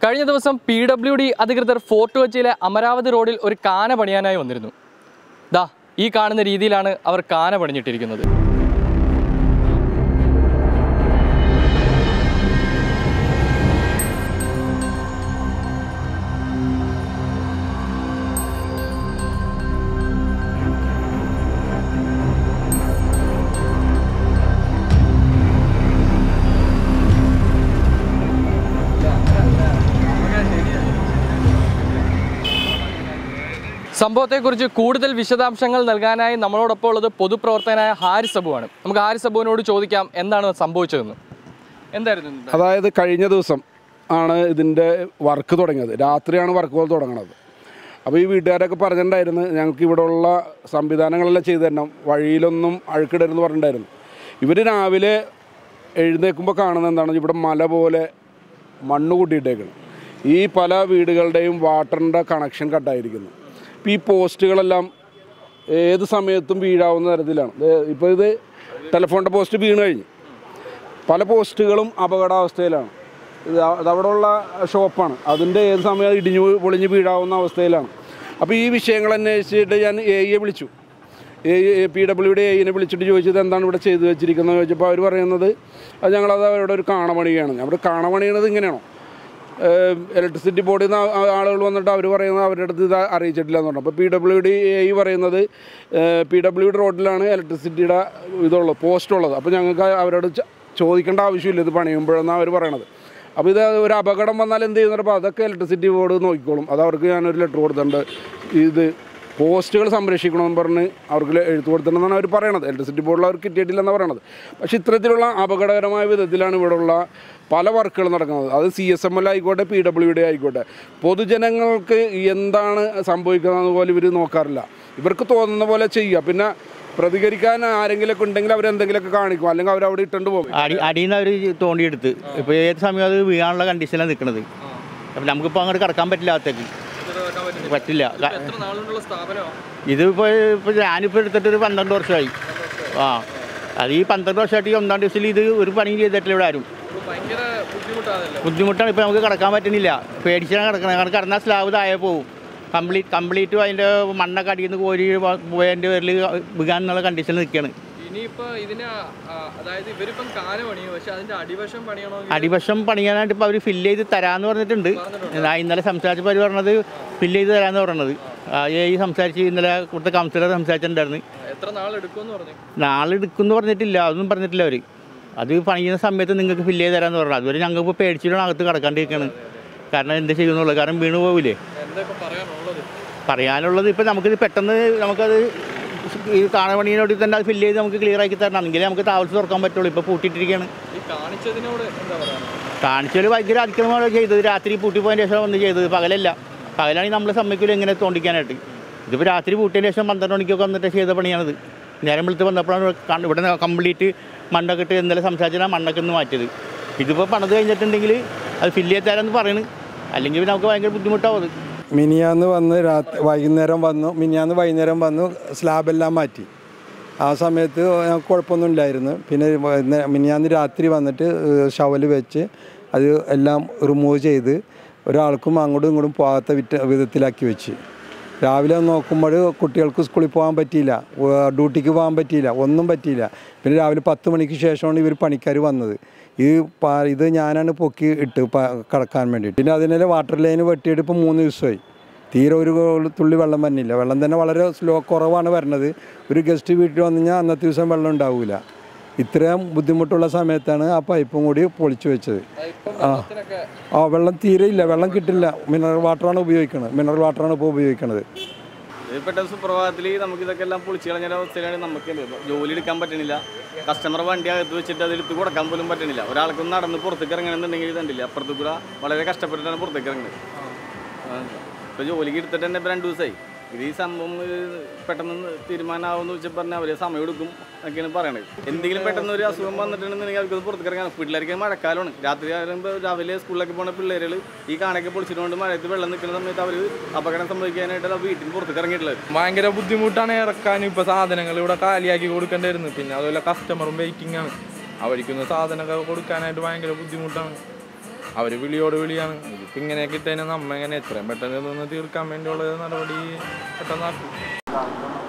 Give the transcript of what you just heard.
കഴിഞ്ഞ ദിവസം P W D അധികൃതർ ഫോർട്ട് കൊച്ചിയിലെ അമരാവതി റോഡിൽ ഒരു കാന പണിയാനായി വന്നിരുന്നു ദാ ഈ കാണുന്ന രീതിയിലാണ് അവർ കാന പണിഞ്ഞിട്ടിരിക്കുന്നത് സംഭവത്തെക്കുറിച്ച് കൂടുതൽ വിശദാംശങ്ങൾ നൽകാനായി നമ്മളോടൊപ്പം ഉള്ളത് പൊതുപ്രവർത്തകനായ ഹാരിസ് അബുവാണ് നമുക്ക് ഹാരിസ് അബുവിനോട് ചോദിക്കാം എന്താണ് സംഭവിച്ചതെന്ന് എന്തായിരുന്നു ഇത്? അതായത് കഴിഞ്ഞ ദിവസം ആണ് ഇതിൻ്റെ വർക്ക് തുടങ്ങിയത് രാത്രിയാണ് വർക്ക് പോലെ തുടങ്ങണത് അപ്പോൾ ഈ വീട്ടുകാരൊക്കെ പറഞ്ഞിട്ടുണ്ടായിരുന്നു ഞങ്ങൾക്ക് ഇവിടെ ഉള്ള സംവിധാനങ്ങളെല്ലാം ചെയ്തു തരണം വഴിയിലൊന്നും അഴുക്കിടരുന്ന് പറഞ്ഞിട്ടുണ്ടായിരുന്നു ഇവർ രാവിലെ എഴുന്നേൽക്കുമ്പോൾ കാണുന്നത് എന്താണ് ഇവിടെ മല പോലെ മണ്ണ് കൂട്ടിയിട്ടേക്കണം ഈ പല വീടുകളുടെയും വാട്ടറിൻ്റെ കണക്ഷൻ കട്ടായിരിക്കുന്നു ഇപ്പോൾ ഈ പോസ്റ്റുകളെല്ലാം ഏത് സമയത്തും വീഴാവുന്ന തരത്തിലാണ് ഇപ്പോൾ ഇത് ടെലിഫോണിൻ്റെ പോസ്റ്റ് വീണ് കഴിഞ്ഞു പല പോസ്റ്റുകളും അപകടാവസ്ഥയിലാണ് ഇത് അ- അതവിടെയുള്ള ഷോപ്പാണ് അതിൻ്റെ ഏത് സമയം ഇടിഞ്ഞു പൊളിഞ്ഞ് വീഴാവുന്ന അവസ്ഥയിലാണ് അപ്പോൾ ഈ വിഷയങ്ങൾ അന്വേഷിച്ചിട്ട് ഞാൻ എ ഇയെ വിളിച്ചു എ പി ഡബ്ല്യുടെ എയിനെ വിളിച്ചിട്ട് ചോദിച്ചത് എന്താണ് ഇവിടെ ചെയ്തു വെച്ചിരിക്കുന്നത് ചോദിച്ചപ്പോൾ അവർ പറയുന്നത് അത് ഞങ്ങളത് അവരുടെ ഒരു കാണമണിയാണ് അവിടെ കാണമണിയണത് ഇങ്ങനെയാണോ ഇലക്ട്രിസിറ്റി ബോർഡിൽ നിന്ന് ആളുകൾ വന്നിട്ട് അവർ പറയുന്നത് അവരുടെ അടുത്ത് ഇത് അറിയിച്ചിട്ടില്ല എന്ന് പറഞ്ഞു അപ്പോൾ പി ഡബ്ല്യു ഡി എ പറയുന്നത് പി ഡബ്ല്യു ഡി റോഡിലാണ് ഇലക്ട്രിസിറ്റിയുടെ ഇതുള്ളത് പോസ്റ്റ് ഉള്ളത് അപ്പോൾ ഞങ്ങൾക്ക് അവരോട് ച- ചോദിക്കേണ്ട ആവശ്യമില്ല ഇത് പണിയുമ്പോഴെന്നാണ് അവർ പറയണത് അപ്പോൾ ഇത് ഒരു അപകടം വന്നാൽ എന്ത് ചെയ്യുന്നപ്പോൾ അതൊക്കെ ഇലക്ട്രിസിറ്റി ബോർഡ് നോക്കിക്കോളും അത് അവർക്ക് ഞാനൊരു ലെറ്റർ കൊടുത്തിട്ടുണ്ട് ഇത് പോസ്റ്റുകൾ സംരക്ഷിക്കണമെന്ന് പറഞ്ഞ് അവർക്ക് എഴുത്ത് കൊടുത്തിട്ടുണ്ടെന്നാണ് അവർ പറയണത് ഇലക്ട്രിസിറ്റി ബോർഡിൽ അവർക്ക് കിട്ടിയിട്ടില്ലെന്നാണ് പറയണത് പക്ഷേ ഇത്തരത്തിലുള്ള അപകടകരമായ വിധത്തിലാണ് ഇവിടെയുള്ള പല വർക്കുകൾ നടക്കുന്നത് അത് സി എസ് എം എൽ ആയിക്കോട്ടെ പി ഡബ്ല്യു ഡി ആയിക്കോട്ടെ പൊതുജനങ്ങൾക്ക് എന്താണ് സംഭവിക്കുന്നത് പോലും ഇവർ നോക്കാറില്ല ഇവർക്ക് തോന്നുന്ന പോലെ ചെയ്യുക പിന്നെ പ്രതികരിക്കാൻ ആരെങ്കിലുമൊക്കെ ഉണ്ടെങ്കിൽ അവരെന്തെങ്കിലുമൊക്കെ കാണിക്കും അല്ലെങ്കിൽ അവർ അവിടെ ഇട്ടുകൊണ്ട് പോകും അടി അടിയിൽ നിന്ന് അവർ തോണ്ടിയെടുത്ത് ഇപ്പോൾ ഏത് സമയം അത് വീഴാനുള്ള കണ്ടീഷനിലാണ് നിൽക്കുന്നത് അപ്പം നമുക്കിപ്പോൾ അങ്ങോട്ട് കിടക്കാൻ പറ്റില്ല അകത്തേക്ക് പറ്റില്ല ക- എത്ര നാളുകൊണ്ടുള്ള സ്ഥാപനമാണ് ഇതിപ്പോൾ ഇപ്പോൾ ഞാനിപ്പോൾ എടുത്തിട്ട് ഒരു പന്ത്രണ്ട് വർഷമായി ആ അത് ഈ പന്ത്രണ്ട് വർഷമായിട്ട് ഈ ഒന്നാം ദിവസത്തിൽ ഇത് ഒരു പണിയും ചെയ്തിട്ടില്ല ഇവിടെ ആരും ഭയങ്കര ബുദ്ധിമുട്ടാണല്ലോ ബുദ്ധിമുട്ടാണ് ഇപ്പോൾ നമുക്ക് കിടക്കാൻ പറ്റുന്നില്ല പേടിച്ചാണ് കിടക്കുന്നത് കാരണം കിടന്നാൽ സ്ലാബ് താഴെ പോകും കംപ്ലീറ്റ് കംപ്ലീറ്റും അതിൻ്റെ മണ്ണൊക്കെ അടിയിൽ നിന്ന് കോരി വ- പോയതിൻ്റെ പേരിൽ വികാൻ എന്നുള്ള കണ്ടീഷനിൽ നിൽക്കുകയാണ് ഇനിയിപ്പോ ഇതിന് ആ, അതായത് ഇവരിപ്പം കാന പണിയും പക്ഷെ അതിന്റെ അടിവശം പണിയണോ അടിവശം പണിയാനായിട്ട് ഇപ്പോൾ അവർ ഫില്ല് ചെയ്ത് തരാമെന്ന് പറഞ്ഞിട്ടുണ്ട് ഞാൻ ഇന്നലെ സംസാരിച്ചപ്പോൾ അവർ പറഞ്ഞത് ഫില്ല് ചെയ്ത് തരാമെന്ന് പറഞ്ഞത് ആ, ഈ സംസാരിച്ച് ഇന്നലെ ഇവിടുത്തെ കൗൺസിലർ സംസാരിച്ചിട്ടുണ്ടായിരുന്നു എത്ര നാൾ എടുക്കുമെന്ന് പറഞ്ഞു നാളെ എടുക്കുമെന്ന് പറഞ്ഞിട്ടില്ല അതൊന്നും പറഞ്ഞിട്ടില്ല അവർ അത് പണിയുന്ന സമയത്ത് നിങ്ങൾക്ക് ഫില്ല് ചെയ്ത് തരാമെന്ന് പറഞ്ഞു അതുവരെ ഞങ്ങൾക്ക് പേടിച്ചിട്ടാണ് അകത്ത് കിടക്കാണ്ടിരിക്കുകയാണ് കാരണം എന്ത് ചെയ്യുന്നുള്ളൂ കാരണം വീണ് പോവില്ലേ എന്താ ഇപ്പൊ പറയാനുള്ളത് പറയാനുള്ളത് ഇപ്പം നമുക്കിത് പെട്ടെന്ന് നമുക്കത് ഈ കാണപണിയോട് തന്നെ അത് ഫില്ല് ചെയ്ത് നമുക്ക് ക്ലിയർ ആക്കി തരണം എങ്കിലേ നമുക്ക് താമസം തുറക്കാൻ പറ്റുള്ളൂ ഇപ്പോൾ പൂട്ടിയിട്ടിരിക്കുകയാണ് ഈ കാണിച്ചതിനോട് എന്താ പറയാനുള്ളത് കാണിച്ചാൽ ഭയങ്കര അതിക്രമമാണ് ചെയ്തത് രാത്രി പൂട്ടി പോയതിന് ശേഷം വന്ന് ചെയ്തത് പകലല്ല പകലാണെങ്കിൽ നമ്മൾ സമ്മതിക്കില്ല എങ്ങനെ തോണ്ടിക്കാനായിട്ട് ഇതിപ്പോൾ രാത്രി പൂട്ടിയതിന് ശേഷം പന്ത്രണ്ട് മണിക്കൊക്കെ വന്നിട്ട് ചെയ്ത പണിയാണിത് നേരം വെളുത്ത് വന്നപ്പോഴാണ് ഇവിടെ കണ്ട് ഇവിടെ കംപ്ലീറ്റ് മണ്ണൊക്കെ ഇട്ട് ഇന്നലെ സംസാരിച്ചാൽ മണ്ണൊക്കെ ഒന്ന് മാറ്റിയത് ഇതിപ്പോൾ പണിത് കഴിഞ്ഞിട്ടുണ്ടെങ്കിൽ അത് ഫില്ല് ചെയ്ത് തരാമെന്ന് പറയുന്നു അല്ലെങ്കിൽ പിന്നെ നമുക്ക് ഭയങ്കര ബുദ്ധിമുട്ടാവും അത് മിനിയാന്ന് വന്ന് രാത്രി വൈകുന്നേരം വന്നു മിനിയാന്ന് വൈകുന്നേരം വന്നു സ്ലാബെല്ലാം മാറ്റി ആ സമയത്ത് ഞങ്ങൾക്ക് കുഴപ്പമൊന്നും ഇല്ലായിരുന്നു പിന്നെ വൈകുന്നേ- മിനിയാന്ന് രാത്രി വന്നിട്ട് ഷവൽ വെച്ച് അത് എല്ലാം റിമൂവ് ചെയ്ത് ഒരാൾക്കും അങ്ങോട്ടും ഇങ്ങോട്ടും പോകാത്ത വിറ്റ വിധത്തിലാക്കി വെച്ച് രാവിലെ നോക്കുമ്പോൾ കുട്ടികൾക്ക് സ്കൂളിൽ പോകാൻ പറ്റിയില്ല ഏർ ഡ്യൂട്ടിക്ക് പോകാൻ പറ്റിയില്ല ഒന്നും പറ്റിയില്ല പിന്നെ രാവിലെ പത്ത് മണിക്ക് ശേഷമാണ് ഇവർ പണിക്കാർ വന്നത് ഈ പാ ഇത് ഞാനാണ് പൊക്കി ഇട്ട് പ- കടക്കാൻ വേണ്ടിയിട്ട് പിന്നെ അതിനെ വാട്ടർ ലൈൻ വെട്ടിയിട്ട് ഇപ്പോൾ മൂന്ന് ദിവസമായി തീരെ ഒരു തുള്ളി വെള്ളം വന്നില്ല വെള്ളം തന്നെ വളരെ സ്ലോ കുറവാണ് വരുന്നത് ഒരു ഗസ്റ്റ് വീട്ടിൽ വന്നു കഴിഞ്ഞാൽ അന്നത്തെ ദിവസം വെള്ളം ഉണ്ടാവില്ല ഇത്രയും ബുദ്ധിമുട്ടുള്ള സമയത്താണ് ആ പൈപ്പും കൂടി പൊളിച്ചു വെച്ചത് ആ ആ വെള്ളം തീരെ ഇല്ല വെള്ളം കിട്ടില്ല മിനറൽ വാട്ടറാണ് ഉപയോഗിക്കുന്നത് മിനറൽ വാട്ടറാണ് ഇപ്പോൾ ഉപയോഗിക്കുന്നത് ഇത് പെട്ടെന്ന് സുപ്രഭാതത്തിൽ നമുക്ക് ഇതൊക്കെ എല്ലാം പൊളിച്ച് കളഞ്ഞ അവസ്ഥയിലാണ് നമുക്ക് എന്ത് ജോലി എടുക്കാൻ പറ്റണില്ല കസ്റ്റമർ വണ്ടി അകത്ത് വെച്ചിട്ട് അത് എടുത്ത് കൊടുക്കാൻ പോലും പറ്റണില്ല ഒരാൾക്കൊന്ന് നടന്ന് പുറത്തേക്ക് ഇറങ്ങണമെന്നുണ്ടെങ്കിൽ ഇതുണ്ടില്ല അപ്പുറത്ത് കൂടെ വളരെ കഷ്ടപ്പെട്ടിട്ടാണ് പുറത്തേക്ക് ഇറങ്ങുന്നത് ഇപ്പോൾ ജോലിക്ക് എടുത്തിട്ട് തന്നെ ഇപ്പോൾ രണ്ട് ദിവസമായി ഇത് ഈ സംഭവം ഇത് പെട്ടെന്ന് തീരുമാനമാവുമെന്ന് വെച്ചാൽ പറഞ്ഞാൽ അവർ സമയം എടുക്കും എന്നൊക്കെയാണ് പറയണത് എന്തെങ്കിലും പെട്ടെന്ന് ഒരു അസുഖം വന്നിട്ടുണ്ടെന്നുണ്ടെങ്കിൽ അവർക്ക് പുറത്തേക്ക് ഇറങ്ങാൻ പിള്ളേർക്ക് മഴക്കാലമാണ് രാത്രി ആകുമ്പോൾ രാവിലെ സ്കൂളിലൊക്കെ പോകുന്ന പിള്ളേരുകൾ ഈ കാണൊക്കെ പൊളിച്ചിട്ടുകൊണ്ട് മഴയത്ത് വെള്ളം നിൽക്കുന്ന സമയത്ത് അവർ അപകടം സംഭവിക്കാനായിട്ട് വീട്ടിൽ പുറത്തേക്ക് ഇറങ്ങിയിട്ടുള്ളത് ഭയങ്കര ബുദ്ധിമുട്ടാണ് ഇറക്കാനും ഇപ്പൊ സാധനങ്ങൾ ഇവിടെ കാലിയാക്കി കൊടുക്കേണ്ടി വരുന്നത് പിന്നെ അതുപോലെ കസ്റ്റമറും വെയിറ്റിംഗ് ആണ് അവർക്കൊന്ന് സാധനമൊക്കെ കൊടുക്കാനായിട്ട് ഭയങ്കര ബുദ്ധിമുട്ടാണ് അവര് വിളിയോട് വിളിയാണ് ഇതിപ്പോ ഇങ്ങനെയൊക്കെ ഇട്ടതിന് നമ്മ എങ്ങനെ എത്രയും പെട്ടെന്ന് ഇതൊന്ന് തീർക്കാൻ വേണ്ടിയുള്ള നടപടി പെട്ടെന്നാക്കും